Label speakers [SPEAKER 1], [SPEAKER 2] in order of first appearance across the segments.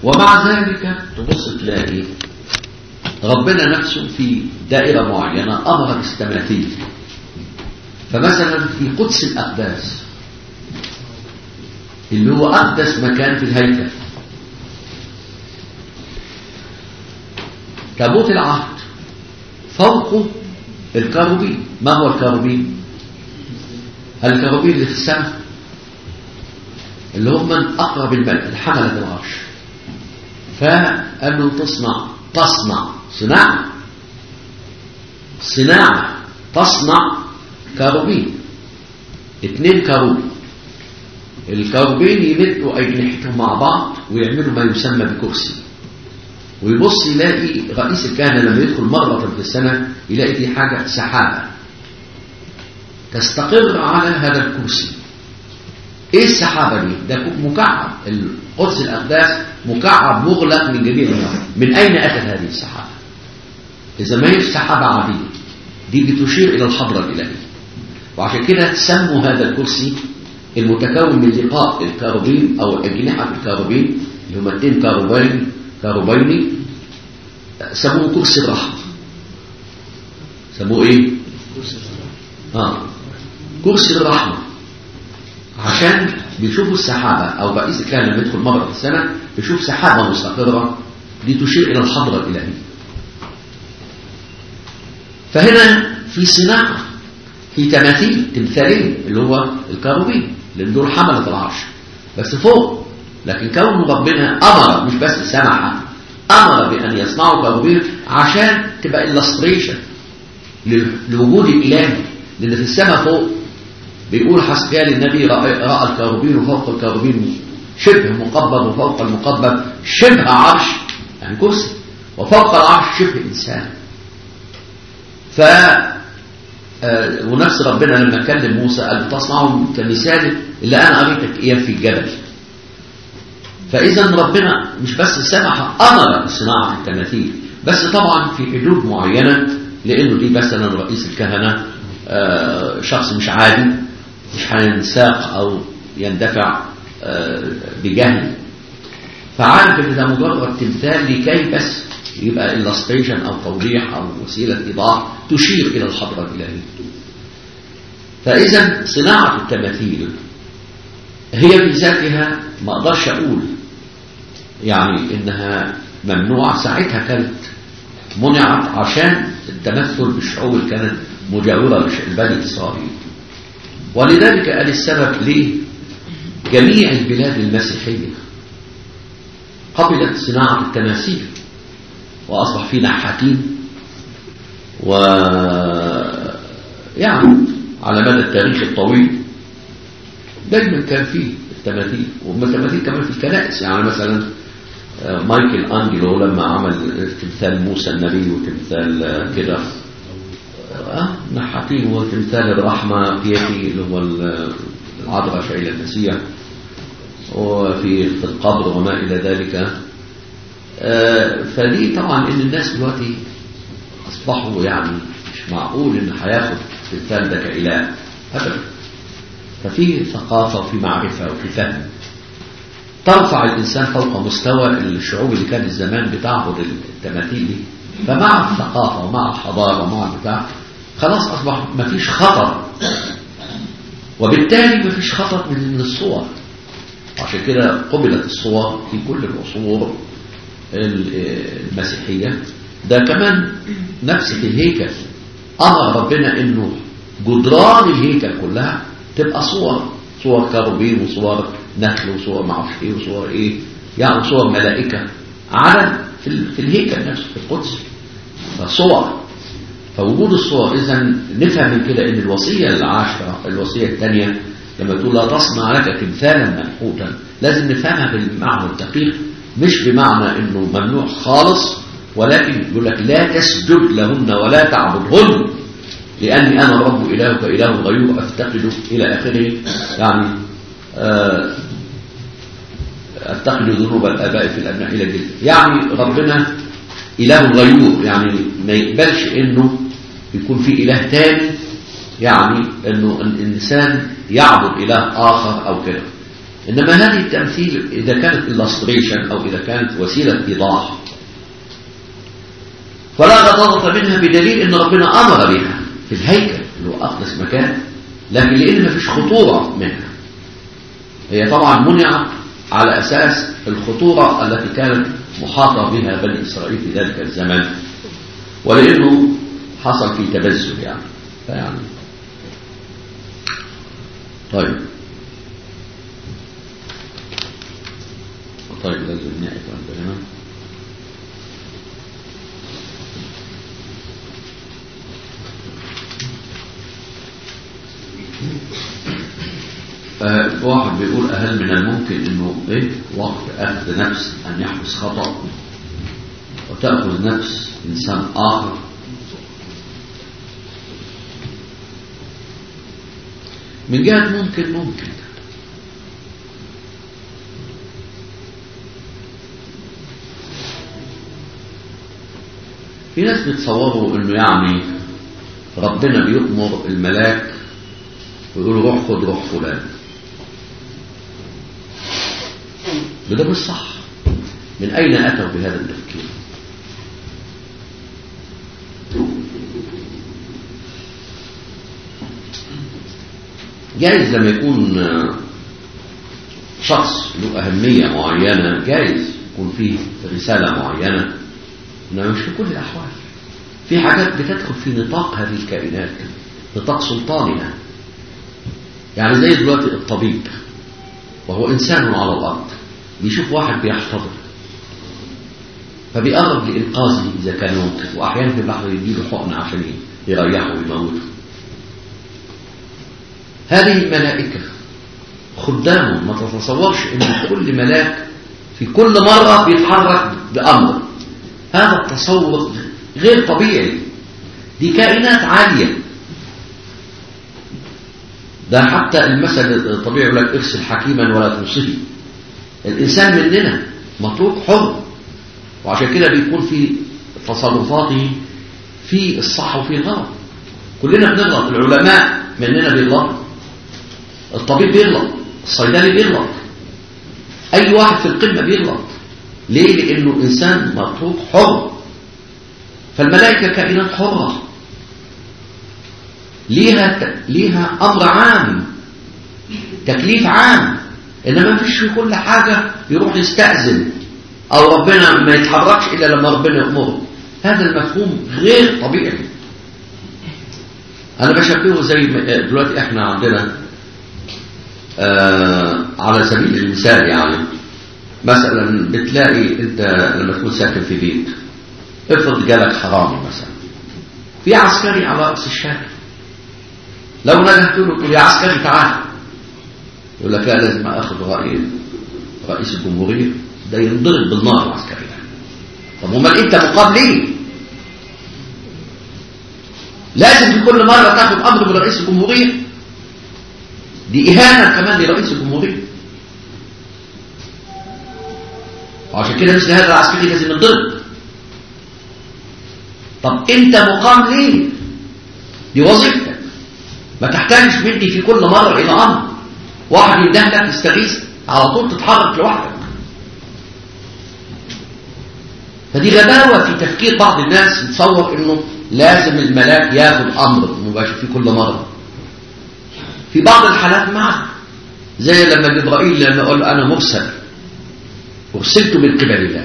[SPEAKER 1] ومع ذلك تبص تلاقي ربنا نفسه في دائرة معينة أمر بالتماثيل فمثلا في قدس الأقداس اللي هو أقدس مكان في الهيكل تابوت العهد فوقه الكاروبين ما هو الكاروبين هل الكاروبين اللي في السماء اللي هم من أقرب الملك الحملة العرش فقال له تصنع تصنع صناعة صناعة تصنع كاروبين اتنين كاروب الكاروبين يمدوا أجنحتهم مع بعض ويعملوا ما يسمى بكرسي ويبص يلاقي رئيس الكهنة لما يدخل مرة في السنة يلاقي دي حاجة سحابة تستقر على هذا الكرسي ايه السحابة دي ده مكعب القدس الأقداس مكعب مغلق من جميع النار من أين أتت هذه السحابة إذا ما هي سحابة عادية دي بتشير إلى الحضرة الإلهية وعشان كده سموا هذا الكرسي المتكون من لقاء الكاروبين أو أجنحة الكاروبين اللي هما اثنين كاروبين كاروبين سموه كرسي الرحمة سموه ايه آه. كرسي الرحمة عشان بيشوفوا السحابة أو رئيس الكهنة لما يدخل مرة في السنة بيشوف سحابة مستقرة دي تشير إلى الحضرة الإلهية فهنا في صناعة في تماثيل تمثالين اللي هو الكاروبين لأن دول حملة العرش بس فوق لكن كون ربنا أمر مش بس سمح أمر بأن يصنعوا كاروبين عشان تبقى illustration لوجود الإله لأن في السماء فوق بيقول حسكال النبي رأى الكاروبين وفوق الكاروبين شبه مقبض وفوق المقبض شبه عرش يعني كرسي وفوق العرش شبه إنسان ف ونفس ربنا لما كلم موسى قال تصنعهم كمثال اللي أنا أريتك إياه في الجبل فإذا ربنا مش بس سمح أمر بصناعة التماثيل بس طبعا في حدود معينة لأنه دي مثلا رئيس الكهنة شخص مش عادي مش هينساق أو يندفع بجهل فعارف ان ده مجرد تمثال لكي بس يبقى illustration او توضيح او وسيله ايضاح تشير الى الحضره الالهيه فاذا صناعه التماثيل هي في ذاتها ما اقدرش اقول يعني انها ممنوعه ساعتها كانت منعت عشان التمثل بالشعوب اللي كانت مجاوره لبني اسرائيل ولذلك قال السبب ليه جميع البلاد المسيحيه قبلت صناعه التماثيل وأصبح في نحاتين و يعني على مدى التاريخ الطويل دايما كان فيه التماثيل والتماثيل كمان في الكنائس يعني مثلا مايكل أنجلو لما عمل تمثال موسى النبي وتمثال كده أه نحاتين وتمثال الرحمة بيتي اللي هو العذراء شايلة المسيح وفي في القبر وما إلى ذلك فدي طبعا ان الناس دلوقتي اصبحوا يعني مش معقول ان هياخد التمثال ده كاله ابدا ففي ثقافه وفي معرفه وفي فهم ترفع الانسان فوق مستوى الشعوب اللي كانت زمان بتعبد التماثيل دي فمع الثقافه ومع الحضاره ومع البتاع خلاص اصبح ما فيش خطر وبالتالي ما فيش خطر من الصور عشان كده قبلت الصور في كل العصور المسيحية ده كمان نفس في الهيكل أمر ربنا إنه جدران الهيكل كلها تبقى صور صور كروبين وصور نخل وصور معرفش ايه وصور ايه يعني صور ملائكة على في, في الهيكل نفسه في القدس فصور فوجود الصور إذا نفهم من كده إن الوصية العاشرة الوصية الثانية لما تقول لا تصنع لك تمثالا منحوتا لازم نفهمها بالمعنى الدقيق مش بمعنى انه ممنوع خالص ولكن يقول لك لا تسجد لهن ولا تعبدهن لاني انا رب الهك اله غيور افتقد الى اخره يعني افتقد ذنوب الاباء في الابناء الى الجد يعني ربنا اله غيور يعني ما يقبلش انه يكون في اله تاني يعني انه الانسان يعبد اله اخر او كده إنما هذه التمثيل إذا كانت illustration أو إذا كانت وسيلة إيضاح فلا غضاضة منها بدليل إن ربنا أمر بها في الهيكل اللي هو أقدس مكان لكن لأن ما فيش خطورة منها هي طبعا منعت على أساس الخطورة التي كانت محاطة بها بني إسرائيل في ذلك الزمن ولأنه حصل في تبذل يعني فيعني طيب طيب لازم نقف عند هنا آه، واحد بيقول هل من الممكن انه ايه وقت اخذ نفس ان يحدث خطأ وتأخذ نفس انسان اخر من جهة ممكن ممكن في ناس بيتصوروا انه يعني ربنا بيؤمر الملاك ويقول روح خد روح فلان وده مش صح من أين أتوا بهذا التفكير جائز لما يكون شخص له أهمية معينة جائز يكون فيه رسالة معينة إنما مش في كل الأحوال في حاجات بتدخل في نطاق هذه الكائنات نطاق سلطانها يعني زي دلوقتي الطبيب وهو إنسان على الأرض بيشوف واحد بيحتضر فبيقرب لإنقاذه إذا كان ممكن وأحيانا في البحر يديله حقن عشان يريحه ويموته هذه الملائكة خدام ما تتصورش ان كل ملاك في كل مرة بيتحرك بأمر هذا التصور غير طبيعي دي كائنات عالية ده حتى المثل الطبيعي يقول لك ارسل حكيما ولا توصفي الإنسان مننا مطلوب حر وعشان كده بيكون في تصرفاته في الصح وفي الغلط كلنا بنغلط العلماء مننا بيغلط الطبيب بيغلط الصيدلي بيغلط أي واحد في القمة بيغلط ليه؟ لأنه إنسان مطلوب حر فالملائكة كائنات حرة ليها ليها أمر عام تكليف عام إنما ما فيش في كل حاجة يروح يستأذن أو ربنا ما يتحركش إلا لما ربنا يأمره هذا المفهوم غير طبيعي أنا بشبهه زي دلوقتي إحنا عندنا آه على سبيل المثال يعني مثلا بتلاقي أنت لما تكون ساكن في بيت افرض جالك حرامي مثلا في عسكري على رأس الشارع لو نجحت له تقول يا عسكري تعال يقول لك لا لازم اخذ رأي رئيس الجمهورية ده ينضرب بالنار العسكري ده طب امال انت مقام ليه لازم في كل مرة تاخد امر من رئيس الجمهورية دي اهانة كمان لرئيس الجمهورية وعشان كده مثل هذا العسكري لازم ينضرب طب انت مقام ليه دي وظيفتك ما تحتاجش مني في كل مرة الى امر واحد ينده لك تستغيث على طول تتحرك لوحدك فدي غباوة في تفكير بعض الناس يتصور انه لازم الملاك ياخد امر مباشر في كل مرة في بعض الحالات معه زي لما جبرائيل لما يقول انا مرسل ارسلت من قبل الله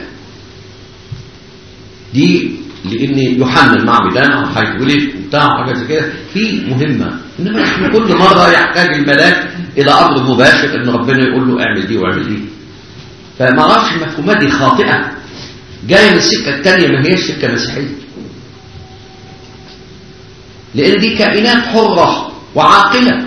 [SPEAKER 1] دي لان يوحنا المعمدان او هيتولد وبتاع حاجه زي كده في مهمه انما مش في كل مره يحتاج الملاك الى امر مباشر ان ربنا يقول له اعمل دي واعمل دي فما اعرفش المفهومات دي خاطئه جايه من السكه الثانيه ما هيش سكه مسيحيه لان دي كائنات حره وعاقله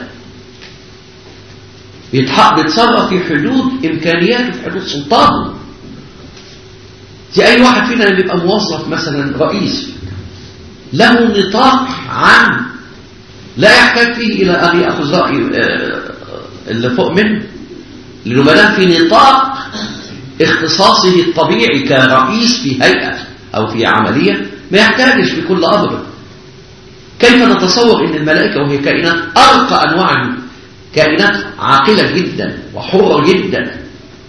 [SPEAKER 1] بيتصرف في حدود امكانياته في حدود سلطانه زي اي واحد فينا اللي بيبقى موظف مثلا رئيس له نطاق عام لا يحتاج فيه الى ان ياخذ راي اللي فوق منه لانه ما دام في نطاق اختصاصه الطبيعي كرئيس في هيئه او في عمليه ما يحتاجش في كل امر كيف نتصور ان الملائكه وهي كائنات ارقى انواع كائنات عاقلة جدا وحرة جدا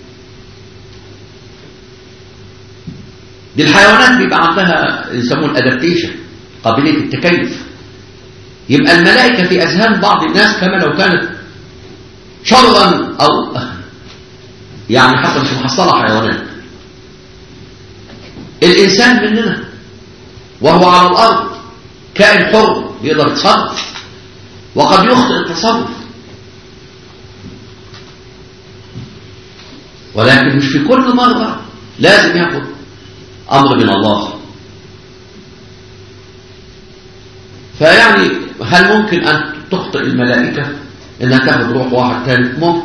[SPEAKER 1] دي الحيوانات بيبقى عندها يسموه الادابتيشن قابلية التكيف يبقى الملائكة في أذهان بعض الناس كما لو كانت شرا أو يعني حتى مش محصلة حيوانات الإنسان مننا وهو على الأرض كائن حر يقدر يتصرف وقد يخطئ التصرف ولكن مش في كل مرة لازم ياخد أمر من الله فيعني هل ممكن أن تخطئ الملائكة إنها تاخد روح واحد ثالث ممكن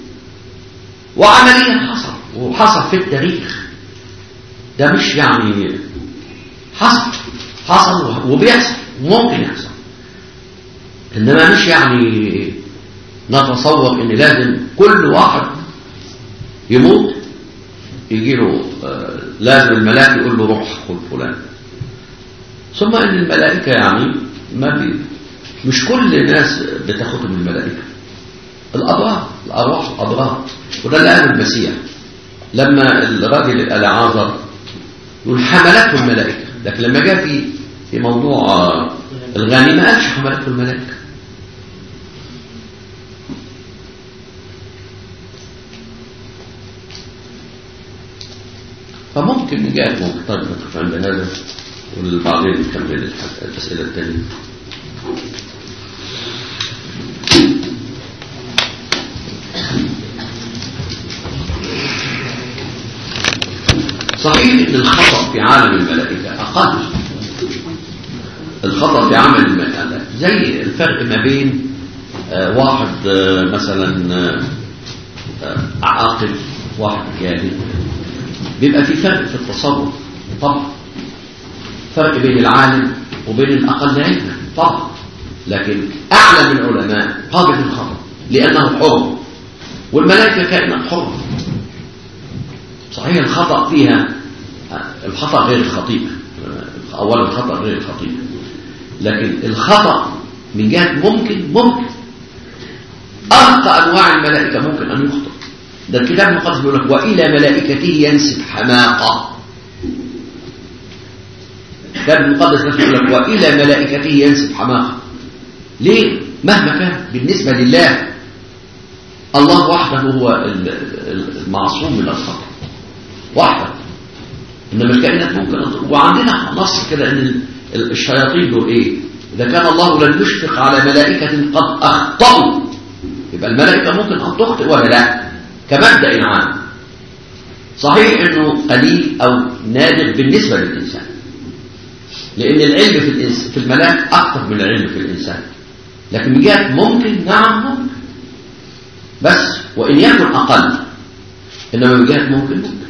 [SPEAKER 1] وعمليا حصل وحصل في التاريخ ده مش يعني حصل حصل وبيحصل ممكن يحصل إنما مش يعني نتصور إن لازم كل واحد يموت يجي له آه لازم الملاك يقول له روح خذ فلان ثم ان الملائكه يعني ما بي مش كل الناس بتاخدهم الملائكه الابرار الارواح الابرار وده اللي قاله المسيح لما الراجل العازر يقول حملته الملائكه لكن لما جاء في في موضوع الغني ما قالش حملته الملائكه فممكن نجاوب ممكن طيب نقف عند هذا وبعدين نكمل الأسئلة الثانية صحيح ان الخطأ في عالم الملائكة أقل الخطأ في عمل الملائكة زي الفرق ما بين آه واحد آه مثلا آه عاقل واحد جاهل بيبقى في فرق في التصرف طبعا فرق بين العالم وبين الأقل علما طبعا لكن أعلم العلماء قابل للخطأ لأنه حر والملائكة كائنات حرة صحيح الخطأ فيها الخطأ غير الخطيئة أولا الخطأ غير الخطيئة لكن الخطأ من جهة ممكن ممكن أرقى أنواع الملائكة ممكن أن يخطئ ده الكتاب المقدس بيقول لك وإلى ملائكته ينسب حماقة الكتاب المقدس بيقول لك وإلى ملائكته ينسب حماقة ليه؟ مهما كان بالنسبة لله الله وحده هو المعصوم من الخطأ وحده إنما الكائنات ممكن وعندنا نص كده إن الشياطين دول إيه؟ إذا كان الله لن يشفق على ملائكة قد أخطأوا يبقى الملائكة ممكن أن تخطئ ولا لا؟ كمبدأ عام صحيح انه قليل او نادر بالنسبة للإنسان لأن العلم في الإنس في الملاك أكثر من العلم في الإنسان لكن من جهة ممكن نعم ممكن بس وإن يكن أقل إنما من جهة ممكن ممكن